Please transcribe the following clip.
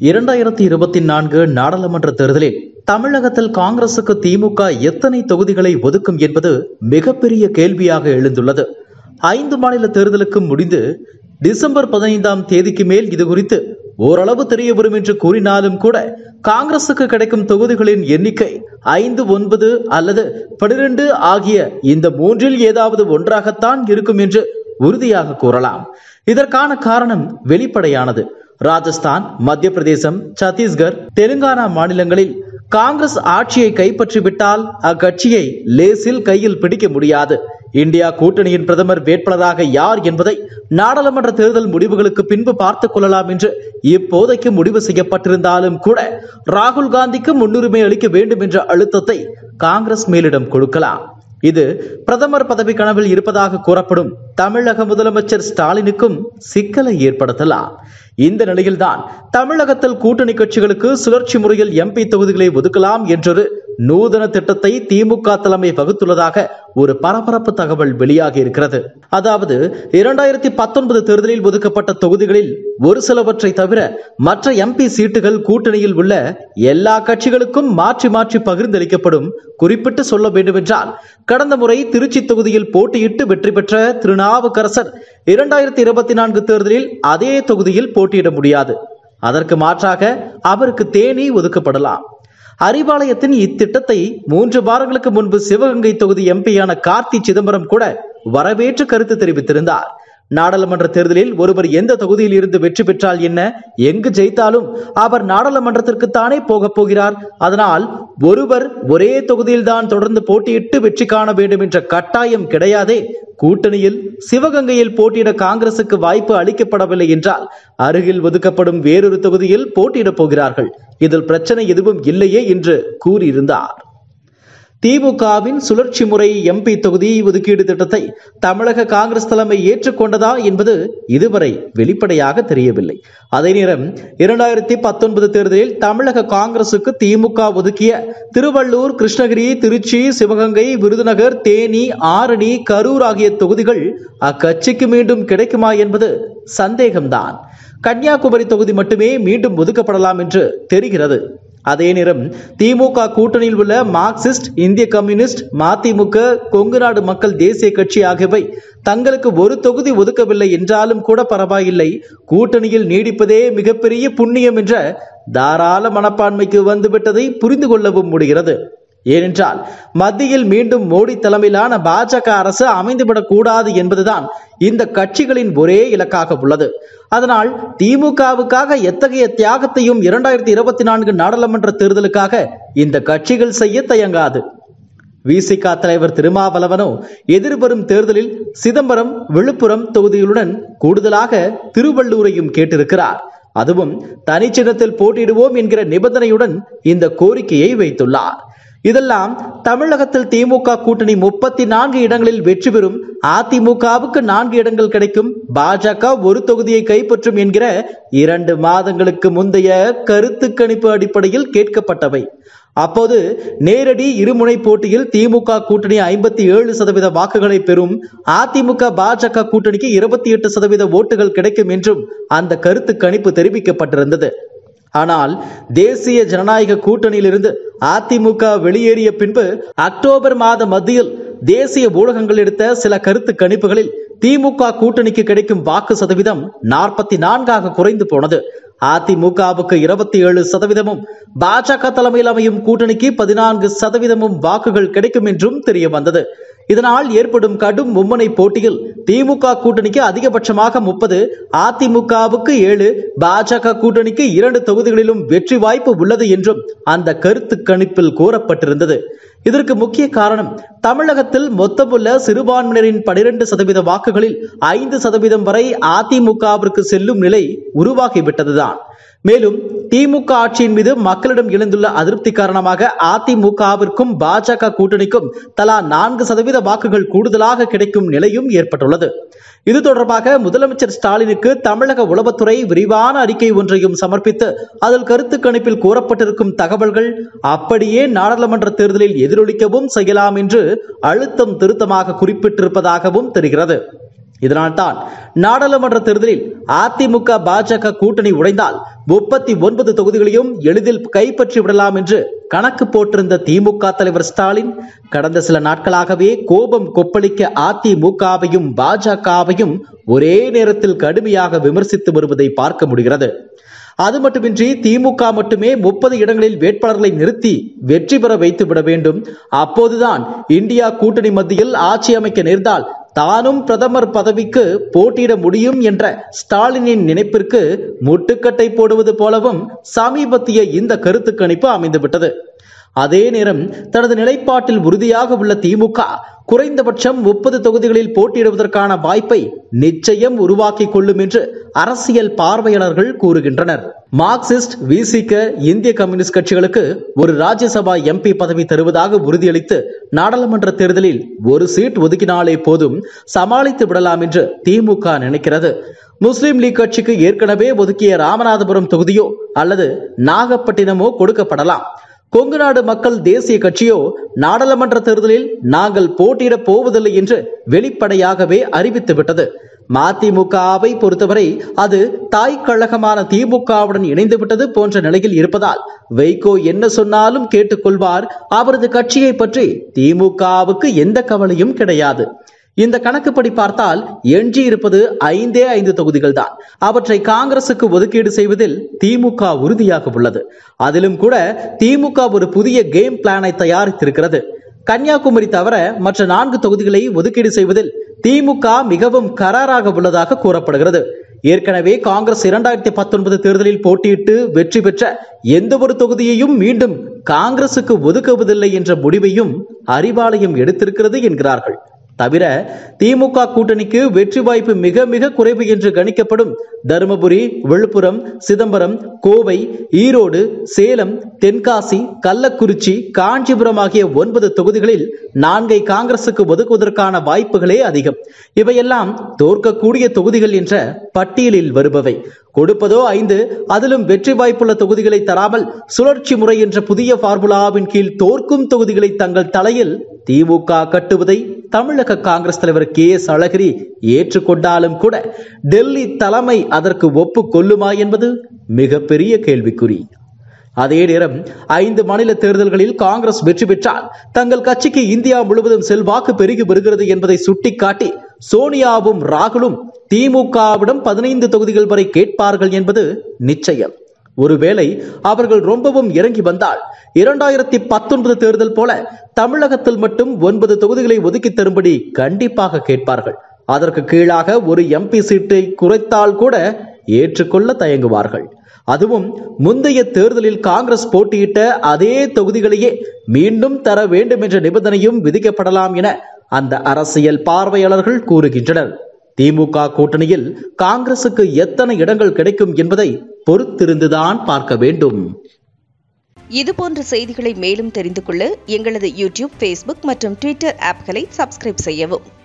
இரண்டாயிரத்தி இருபத்தி நான்கு நாடாளுமன்ற தேர்தலில் தமிழகத்தில் காங்கிரசுக்கு திமுக எத்தனை தொகுதிகளை ஒதுக்கும் என்பது மிகப்பெரிய கேள்வியாக எழுந்துள்ளது ஐந்து மாநில தேர்தலுக்கு முடிந்து டிசம்பர் பதினைந்தாம் தேதிக்கு மேல் இது குறித்து ஓரளவு தெரிய வரும் என்று கூறினாலும் கூட காங்கிரசுக்கு கிடைக்கும் தொகுதிகளின் எண்ணிக்கை ஐந்து ஒன்பது அல்லது பனிரெண்டு ஆகிய இந்த மூன்றில் ஏதாவது ஒன்றாகத்தான் இருக்கும் என்று உறுதியாக கூறலாம் இதற்கான காரணம் வெளிப்படையானது ராஜஸ்தான் மத்திய பிரதேசம் சத்தீஸ்கர் தெலுங்கானா மாநிலங்களில் காங்கிரஸ் ஆட்சியை கைப்பற்றிவிட்டால் அக்கட்சியை லேசில் கையில் பிடிக்க முடியாது இந்தியா கூட்டணியின் பிரதமர் வேட்பாளராக யார் என்பதை நாடாளுமன்ற தேர்தல் முடிவுகளுக்கு பின்பு பார்த்துக் கொள்ளலாம் என்று இப்போதைக்கு முடிவு செய்யப்பட்டிருந்தாலும் கூட ராகுல் காந்திக்கு முன்னுரிமை அளிக்க வேண்டும் என்ற அழுத்தத்தை காங்கிரஸ் மேலிடம் கொடுக்கலாம் இது பிரதமர் பதவி கனவில் இருப்பதாக கூறப்படும் தமிழக முதலமைச்சர் ஸ்டாலினுக்கும் சிக்கலை ஏற்படுத்தலாம் இந்த நிலையில்தான் தமிழகத்தில் கூட்டணி கட்சிகளுக்கு சுழற்சி முறையில் எம்பி தொகுதிகளை ஒதுக்கலாம் என்றொரு நூதன திட்டத்தை திமுக தலைமை வகுத்துள்ளதாக ஒரு பரபரப்பு தகவல் வெளியாகி இருக்கிறது அதாவது இரண்டாயிரத்தி பத்தொன்பது தேர்தலில் ஒதுக்கப்பட்ட தொகுதிகளில் ஒரு சிலவற்றை தவிர மற்ற எம்பி சீட்டுகள் கூட்டணியில் உள்ள எல்லா கட்சிகளுக்கும் மாற்றி மாற்றி பகிர்ந்தளிக்கப்படும் குறிப்பிட்டு சொல்ல வேண்டுமென்றால் கடந்த முறை திருச்சி தொகுதியில் போட்டியிட்டு வெற்றி பெற்ற திருநாவுக்கரசர் இரண்டாயிரத்தி இருபத்தி நான்கு தேர்தலில் அதே தொகுதியில் போட்டியிட முடியாது அதற்கு மாற்றாக அவருக்கு தேனி ஒதுக்கப்படலாம் அறிவாலயத்தின் இத்திட்டத்தை மூன்று வாரங்களுக்கு முன்பு சிவகங்கை தொகுதி எம்பியான கார்த்தி சிதம்பரம் கூட வரவேற்று கருத்து தெரிவித்திருந்தார் நாடாளுமன்ற தேர்தலில் ஒருவர் எந்த தொகுதியில் இருந்து வெற்றி பெற்றால் என்ன எங்கு ஜெயித்தாலும் அவர் நாடாளுமன்றத்திற்கு தானே போக போகிறார் அதனால் ஒருவர் ஒரே தொகுதியில் தான் தொடர்ந்து போட்டியிட்டு வெற்றி காண வேண்டும் என்ற கட்டாயம் கிடையாதே கூட்டணியில் சிவகங்கையில் போட்டியிட காங்கிரசுக்கு வாய்ப்பு அளிக்கப்படவில்லை என்றால் அருகில் ஒதுக்கப்படும் வேறொரு தொகுதியில் போட்டியிடப் போகிறார்கள் இதில் பிரச்சனை எதுவும் இல்லையே என்று கூறியிருந்தார் திமுகவின் சுழற்சி முறை எம்பி தொகுதி ஒதுக்கீடு திட்டத்தை தமிழக காங்கிரஸ் தலைமை ஏற்றுக்கொண்டதா என்பது இதுவரை வெளிப்படையாக தெரியவில்லை அதே நேரம் இரண்டாயிரத்தி பத்தொன்பது தேர்தலில் தமிழக காங்கிரசுக்கு திமுக ஒதுக்கிய திருவள்ளூர் கிருஷ்ணகிரி திருச்சி சிவகங்கை விருதுநகர் தேனி ஆரணி கரூர் ஆகிய தொகுதிகள் அக்கட்சிக்கு மீண்டும் கிடைக்குமா என்பது சந்தேகம்தான் கன்னியாகுமரி தொகுதி மட்டுமே மீண்டும் ஒதுக்கப்படலாம் என்று தெரிகிறது அதே நேரம் திமுக கூட்டணியில் உள்ள மார்க்சிஸ்ட் இந்திய கம்யூனிஸ்ட் மதிமுக கொங்கு நாடு மக்கள் தேசிய கட்சி ஆகியவை தங்களுக்கு ஒரு தொகுதி ஒதுக்கவில்லை என்றாலும் கூட பரவாயில்லை கூட்டணியில் நீடிப்பதே மிகப்பெரிய புண்ணியம் என்ற தாராள மனப்பான்மைக்கு வந்துவிட்டதை புரிந்து கொள்ளவும் முடிகிறது ஏனென்றால் மத்தியில் மீண்டும் மோடி தலைமையிலான பாஜக அரசு அமைந்துவிடக் கூடாது என்பதுதான் இந்த கட்சிகளின் ஒரே இலக்காக உள்ளது அதனால் திமுகவுக்காக எத்தகைய தியாகத்தையும் இரண்டாயிரத்தி இருபத்தி நான்கு நாடாளுமன்ற தேர்தலுக்காக இந்த கட்சிகள் செய்ய தயங்காது விசிக தலைவர் திருமாவளவனோ எதிர்வரும் தேர்தலில் சிதம்பரம் விழுப்புரம் தொகுதிகளுடன் கூடுதலாக திருவள்ளூரையும் கேட்டிருக்கிறார் அதுவும் தனிச்சின்னத்தில் போட்டியிடுவோம் என்கிற நிபந்தனையுடன் இந்த கோரிக்கையை வைத்துள்ளார் இதெல்லாம் தமிழகத்தில் திமுக கூட்டணி முப்பத்தி நான்கு இடங்களில் வெற்றி பெறும் அதிமுகவுக்கு நான்கு இடங்கள் கிடைக்கும் பாஜக ஒரு தொகுதியை கைப்பற்றும் என்கிற இரண்டு மாதங்களுக்கு முந்தைய கருத்து கணிப்பு அடிப்படையில் கேட்கப்பட்டவை அப்போது நேரடி இருமுனை போட்டியில் திமுக கூட்டணி ஐம்பத்தி ஏழு சதவீத வாக்குகளை பெறும் அதிமுக பாஜக கூட்டணிக்கு இருபத்தி எட்டு சதவீத ஓட்டுகள் கிடைக்கும் என்றும் அந்த கருத்து கணிப்பு தெரிவிக்கப்பட்டிருந்தது ஆனால் தேசிய ஜனநாயக கூட்டணியிலிருந்து அதிமுக வெளியேறிய பின்பு அக்டோபர் மாத மத்தியில் தேசிய ஊடகங்கள் எடுத்த சில கருத்து கணிப்புகளில் திமுக கூட்டணிக்கு கிடைக்கும் வாக்கு சதவீதம் நாற்பத்தி நான்காக குறைந்து போனது அதிமுகவுக்கு இருபத்தி ஏழு சதவீதமும் பாஜக தலைமையில் அமையும் கூட்டணிக்கு பதினான்கு சதவீதமும் வாக்குகள் கிடைக்கும் என்றும் தெரிய வந்தது இதனால் ஏற்படும் கடும் மும்மனை போட்டியில் திமுக கூட்டணிக்கு அதிகபட்சமாக முப்பது அதிமுகவுக்கு ஏழு பாஜக கூட்டணிக்கு இரண்டு தொகுதிகளிலும் வெற்றி வாய்ப்பு உள்ளது என்றும் அந்த கருத்து கணிப்பில் கூறப்பட்டிருந்தது இதற்கு முக்கிய காரணம் தமிழகத்தில் மொத்தமுள்ள சிறுபான்மையினரின் பனிரெண்டு சதவீத வாக்குகளில் ஐந்து சதவீதம் வரை அதிமுகவிற்கு செல்லும் நிலை உருவாகிவிட்டதுதான் மேலும் திமுக ஆட்சியின் மீது மக்களிடம் எழுந்துள்ள அதிருப்தி காரணமாக அதிமுகவிற்கும் பாஜக கூட்டணிக்கும் தலா நான்கு சதவீத வாக்குகள் கூடுதலாக கிடைக்கும் நிலையும் ஏற்பட்டுள்ளது இது தொடர்பாக முதலமைச்சர் ஸ்டாலினுக்கு தமிழக உளவுத்துறை விரிவான அறிக்கை ஒன்றையும் சமர்ப்பித்து அதில் கருத்து கணிப்பில் கூறப்பட்டிருக்கும் தகவல்கள் அப்படியே நாடாளுமன்ற தேர்தலில் எதிரொலிக்கவும் செய்யலாம் என்று அழுத்தம் திருத்தமாக குறிப்பிட்டிருப்பதாகவும் தெரிகிறது இதனால்தான் நாடாளுமன்ற தேர்தலில் அதிமுக பாஜக கூட்டணி உடைந்தால் முப்பத்தி ஒன்பது தொகுதிகளையும் எளிதில் கைப்பற்றி விடலாம் என்று கணக்கு போட்டிருந்த திமுக தலைவர் ஸ்டாலின் கடந்த சில நாட்களாகவே கோபம் கொப்பளிக்க அதிமுகவையும் பாஜகவையும் ஒரே நேரத்தில் கடுமையாக விமர்சித்து வருவதை பார்க்க முடிகிறது அது மட்டுமின்றி திமுக மட்டுமே முப்பது இடங்களில் வேட்பாளர்களை நிறுத்தி வெற்றி பெற வைத்து விட வேண்டும் அப்போதுதான் இந்தியா கூட்டணி மத்தியில் ஆட்சி அமைக்க நேர்ந்தால் தானும் பிரதமர் பதவிக்கு போட்டியிட முடியும் என்ற ஸ்டாலினின் நினைப்பிற்கு முட்டுக்கட்டை போடுவது போலவும் சமீபத்திய இந்த கருத்து கணிப்பு அமைந்துவிட்டது அதே நேரம் தனது நிலைப்பாட்டில் உறுதியாக உள்ள திமுக குறைந்தபட்சம் முப்பது தொகுதிகளில் போட்டியிடுவதற்கான வாய்ப்பை நிச்சயம் உருவாக்கி கொள்ளும் என்று அரசியல் பார்வையாளர்கள் கூறுகின்றனர் மார்க்சிஸ்ட் விசிக இந்திய கம்யூனிஸ்ட் கட்சிகளுக்கு ஒரு ராஜ்யசபா எம்பி பதவி தருவதாக உறுதியளித்து நாடாளுமன்ற தேர்தலில் ஒரு சீட் ஒதுக்கினாலே போதும் சமாளித்து விடலாம் என்று திமுக நினைக்கிறது முஸ்லிம் லீக் கட்சிக்கு ஏற்கனவே ஒதுக்கிய ராமநாதபுரம் தொகுதியோ அல்லது நாகப்பட்டினமோ கொடுக்கப்படலாம் கொங்கு நாடு மக்கள் தேசிய கட்சியோ நாடாளுமன்ற தேர்தலில் நாங்கள் போட்டியிடப் போவதில்லை என்று வெளிப்படையாகவே அறிவித்துவிட்டது மதிமுகவை பொறுத்தவரை அது தாய் கழகமான திமுகவுடன் இணைந்துவிட்டது போன்ற நிலையில் இருப்பதால் வைகோ என்ன சொன்னாலும் கேட்டுக்கொள்வார் அவரது கட்சியை பற்றி திமுகவுக்கு எந்த கவலையும் கிடையாது இந்த கணக்குப்படி பார்த்தால் எஞ்சி இருப்பது ஐந்தே ஐந்து தொகுதிகள் தான் அவற்றை காங்கிரசுக்கு ஒதுக்கீடு செய்வதில் திமுக உறுதியாக உள்ளது அதிலும் கூட திமுக ஒரு புதிய கேம் பிளானை தயாரித்திருக்கிறது கன்னியாகுமரி தவிர மற்ற நான்கு தொகுதிகளை ஒதுக்கீடு செய்வதில் திமுக மிகவும் கராராக உள்ளதாக கூறப்படுகிறது ஏற்கனவே காங்கிரஸ் இரண்டாயிரத்தி பத்தொன்பது தேர்தலில் போட்டியிட்டு வெற்றி பெற்ற எந்த ஒரு தொகுதியையும் மீண்டும் காங்கிரசுக்கு ஒதுக்குவதில்லை என்ற முடிவையும் அறிவாலயம் எடுத்திருக்கிறது என்கிறார்கள் தவிர திமுக கூட்டணிக்கு வெற்றி வாய்ப்பு மிக மிக குறைவு என்று கணிக்கப்படும் தருமபுரி விழுப்புரம் சிதம்பரம் கோவை ஈரோடு சேலம் தென்காசி கள்ளக்குறிச்சி காஞ்சிபுரம் ஆகிய ஒன்பது தொகுதிகளில் நான்கை காங்கிரசுக்கு ஒதுக்குவதற்கான வாய்ப்புகளே அதிகம் இவையெல்லாம் தோற்கக்கூடிய தொகுதிகள் என்ற பட்டியலில் வருபவை கொடுப்பதோ ஐந்து அதிலும் வெற்றி வாய்ப்புள்ள தொகுதிகளை தராமல் சுழற்சி முறை என்ற புதிய பார்முலாவின் கீழ் தோற்கும் தொகுதிகளை தங்கள் தலையில் திமுக கட்டுவதை தமிழக காங்கிரஸ் தலைவர் கே எஸ் அழகிரி ஏற்றுக்கொண்டாலும் கூட டெல்லி தலைமை அதற்கு ஒப்பு கொள்ளுமா என்பது மிகப்பெரிய கேள்விக்குறி அதே நேரம் ஐந்து மாநில தேர்தல்களில் காங்கிரஸ் வெற்றி பெற்றால் தங்கள் கட்சிக்கு இந்தியா முழுவதும் செல்வாக்கு பெருகி வருகிறது என்பதை சுட்டிக்காட்டி சோனியாவும் ராகுலும் திமுகவிடம் பதினைந்து தொகுதிகள் வரை கேட்பார்கள் என்பது நிச்சயம் ஒருவேளை அவர்கள் ரொம்பவும் இறங்கி வந்தால் இரண்டாயிரத்தி பத்தொன்பது தேர்தல் போல தமிழகத்தில் மட்டும் ஒன்பது தொகுதிகளை ஒதுக்கி தரும்படி கண்டிப்பாக கேட்பார்கள் அதற்கு கீழாக ஒரு எம்பி சீட்டை குறைத்தால் கூட ஏற்றுக்கொள்ள தயங்குவார்கள் அதுவும் முந்தைய தேர்தலில் காங்கிரஸ் போட்டியிட்ட அதே தொகுதிகளையே மீண்டும் தர வேண்டும் என்ற நிபந்தனையும் விதிக்கப்படலாம் என அந்த அரசியல் பார்வையாளர்கள் கூறுகின்றனர் திமுக கூட்டணியில் காங்கிரசுக்கு எத்தனை இடங்கள் கிடைக்கும் என்பதை பொறுத்திருந்துதான் பார்க்க வேண்டும் இதுபோன்ற செய்திகளை மேலும் தெரிந்து கொள்ள எங்களது யூடியூப் ஃபேஸ்புக் மற்றும் ட்விட்டர் ஆப்களை சப்ஸ்கிரைப் செய்யவும்